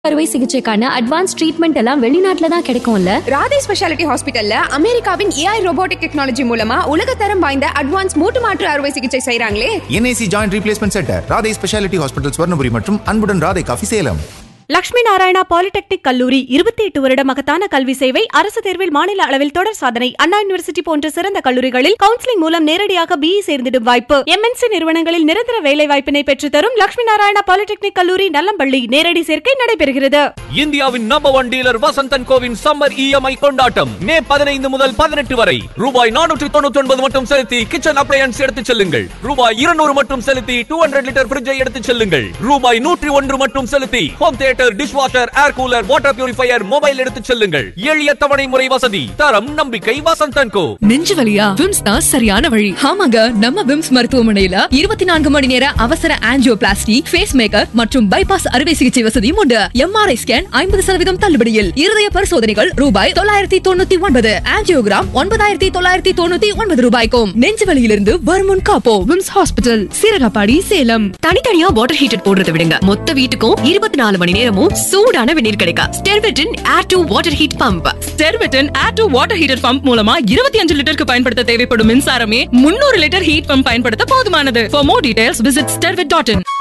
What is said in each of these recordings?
அறுவை சிகிச்சைக்கான advance treatment எல்லாம் வெளிநாட்டுல தான் கிடைக்கும்ல ராதே ஸ்பெஷாலிட்டி ஹாஸ்பிட்டல்ல அமெரிக்காவின் ஏஐ ரோபோட்டிக் டெக்னாலஜி மூலமா உலகத்தரம் வாய்ந்த அட்வான்ஸ் மூட்டு மாற்று அறுவை சிகிச்சை செய்றாங்களே NIC joint replacement centre Radhai speciality hospital Swarnapuri மற்றும் அன்புடன் ராதை காஃபி சேலம் லட்சுமி நாராயணா பாலிடெக்னிக் கல்லூரி இருபத்தி எட்டு வருட மகத்தான கல்வி சேவை அரசு தேர்வில் மாநில அளவில் தொடர் சாதனை அண்ணா யூனிவர்சிட்டி போன்ற சிறந்த கல்லூரிகளில் கவுன்சிலிங் மூலம் நேரடியாக பிஇ சேர்ந்திடும் வாய்ப்பு எம்என்சி நிறுவனங்களில் நிரந்தர வேலை வாய்ப்பினை பெற்றுத்தரும் லட்சுமி நாராயணா பாலிடெக்னிக் கல்லூரி நல்லம்பள்ளி நேரடி சேர்க்கை நடைபெறுகிறது இந்தியாவின் நம்பர் ஒன் டீலர் வசந்தன் கோவின் சம்மர் இஎம்ஐ கொண்டாட்டம் மே பதினைந்து முதல் பதினெட்டு வரை ரூபாய் நானூற்று தொண்ணூற்றி ஒன்பது மட்டும் செலுத்தி கிச்சன் அப்ளையன்ஸ் எடுத்துச் செல்லுங்கள் ரூபாய் இருநூறு மட்டும் செலுத்தி டூ ஹண்ட்ரட் லிட்டர் ஃபிரிட்ஜை எடுத்துச் செல்லுங்கள் ரூபாய் நூற்றி ஒன்று மட்டும் செலுத்தி home theatre dishwasher air cooler water purifier mobile எடுத்துச் செல்லுங்கள் எளிய தவணை முறை வசதி தரம் நம்பிக்கை வசந்தன் கோ நெஞ்சு வலியா விம்ஸ் தான் சரியான வழி ஆமாங்க நம்ம விம்ஸ் மருத்துவமனையில இருபத்தி நான்கு மணி நேர அவசர ஆஞ்சியோபிளாஸ்டி ஃபேஸ் மேக்கர் மற்றும் பைபாஸ் அறுவை சிகிச்சை வசதியும் உண்டு எம்ஆர்ஐ ஸ்கேன் ஐம்பது சதவீதம் தள்ளுபடியில் இருதய பரிசோதனைகள் ரூபாய் தொள்ளாயிரத்தி தொண்ணூத்தி ஒன்பது ஆஞ்சியோகிராம் ஒன்பதாயிரத்தி தொள்ளாயிரத்தி தொண்ணூத்தி ஒன்பது ரூபாய்க்கும் நெஞ்சு வலியிலிருந்து வருமுன் காப்போ விம்ஸ் ஹாஸ்பிட்டல் சீரகப்பாடி சேலம் தனித்தனியா வாட்டர் ஹீட்டர் போடுறதை விடுங்க மொத்த வீட்டுக்கும் இருபத்தி நாலு மணி நேரமும் சூடான வெந்நீர் கிடைக்கா ஸ்டெர்வெட்டின் air to water heat pump ஸ்டெர்வெட்டன் air to water heater pump மூலமா இருபத்தி அஞ்சு லிட்டருக்கு பயன்படுத்த தேவைப்படும் மின்சாரமே முன்னூறு லிட்டர் ஹீட் பம்ப் பயன்படுத்த போதுமானது for more details visit Sterwet dot in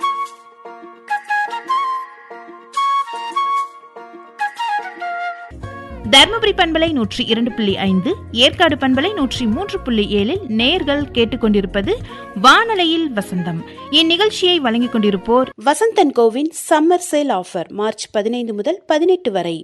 Dharmapuri பண்பலை நூற்றி இரண்டு புள்ளி ஐந்து ஏற்காடு பண்பலை நூற்றி மூன்று புள்ளி ஏழில் நேர்கள் கேட்டுக்கொண்டிருப்பது வானலையில் வசந்தம் இந்நிகழ்ச்சியை வழங்கிக் கொண்டிருப்போர் வசந்தன் கோவின் சம்மர் சேல் ஆஃபர் மார்ச் பதினைந்து முதல் பதினெட்டு வரை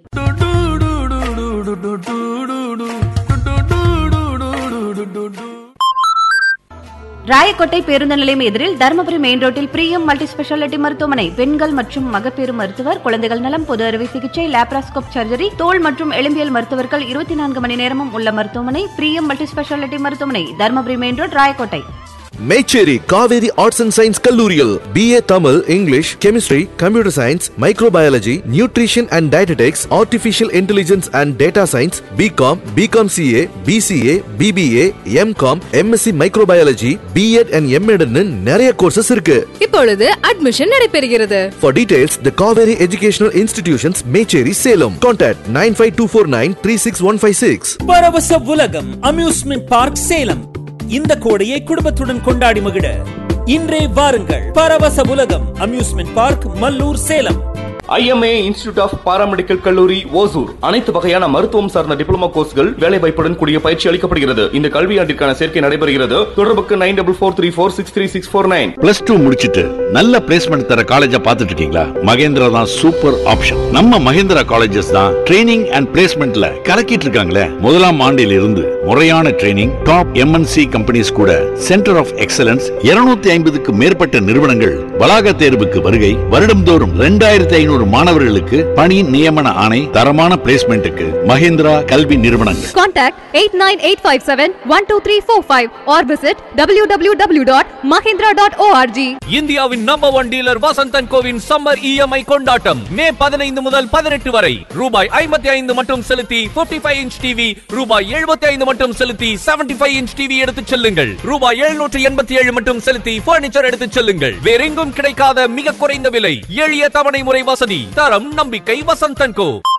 ராயக்கோட்டை பேருந்து நிலையம் எதிரில் தருமபுரி மெயின் ரோட்டில் பிரியம் மல்டி ஸ்பெஷாலிட்டி மருத்துவமனை பெண்கள் மற்றும் மகப்பேறு மருத்துவர் குழந்தைகள் நலம் பொது அறுவை சிகிச்சை லேப்ராஸ்கோப் சர்ஜரி தோல் மற்றும் எலும்பியல் மருத்துவர்கள் இருபத்தி நான்கு மணி நேரமும் உள்ள மருத்துவமனை பிரியம் மல்டி ஸ்பெஷாலிட்டி மருத்துவமனை Dharmapuri main road Rayakottai Mecheri Kaveri arts and science கல்லூரியில் BA Tamil English chemistry computer science microbiology nutrition and dietetics artificial intelligence and data science BCom BCom CA BCA BBA MCom MSc microbiology BEd and எம்எட்னு நிறைய courses இருக்கு இப்பொழுது admission நடைபெறுகிறது For details, the Kaveri Educational Institutions, Mecheri, Salem. Contact 95249 36156. பரவச உலகம் amusement park Salem இந்த கோடையை குடும்பத்துடன் கொண்டாடி மகிழ இன்றே வாருங்கள் பரவச உலகம் amusement park Mallur Salem IMA institute of paramedical கல்லூரி ஓசூர் அனைத்து வகையான மருத்துவம் சார்ந்த டிப்ளமோ கோர்ஸ்கள் வேலை வாய்ப்புடன் கூடிய பயிற்சி அளிக்கப்படுகிறது இந்த கல்வியாண்டிற்கான சேர்க்கை நடைபெறுகிறது தொடர்புக்கு nine double four three four six three six four nine plus two முடிச்சிட்டு நல்ல பிளேஸ்மெண்ட் தர காலேஜா பார்த்துட்டு இருக்கீங்களா மகேந்திரா தான் சூப்பர் ஆப்ஷன் நம்ம மகேந்திரா காலேஜஸ் தான் ட்ரைனிங் அண்ட் பிளேஸ்மெண்ட்ல கலக்கிட்டு இருக்காங்களே முதலாம் ஆண்டில் இருந்து முறையான ட்ரைனிங் டாப் எம்என்சி கம்பெனிஸ் கூட சென்டர் ஆஃப் எக்ஸலன்ஸ் 250 ஐம்பதுக்கு மேற்பட்ட நிறுவனங்கள் வளாக தேர்வுக்கு வருகை வருடம்தோறும் ரெண்டாயிரத்தி ஐநூறு மாணவர்களுக்கு பணி நியமன ஆணை தரமான பிளேஸ்மெண்ட்டுக்கு மகேந்திரா கல்வி நிறுவனங்கள் Contact 89857-12345 or visit www.mahindra.org. இந்தியாவின் நம்பர் ஒன் டீலர் வசந்தன் கோவின் சம்மர் இஎம்ஐ கொண்டாட்டம் மே பதினைந்து முதல் பதினெட்டு வரை ரூபாய் ஐம்பத்தி ஐந்து மட்டும் செலுத்தி 55 ஃபைவ் இன்ச் டிவி ரூபாய் எழுபத்தி ஐந்து மட்டும் செலுத்தி 75 ஃபைவ் இன்ச் டிவி எடுத்துச் செல்லுங்கள் ரூபாய் எழுநூற்று எண்பத்தி ஏழு மட்டும் செலுத்தி பர்னிச்சர் எடுத்துச் செல்லுங்கள் வேறெங்கும் கிடைக்காத மிக குறைந்த விலை எளிய தவணை முறை வசதி தரம் நம்பிக்கை வசந்தன் கோ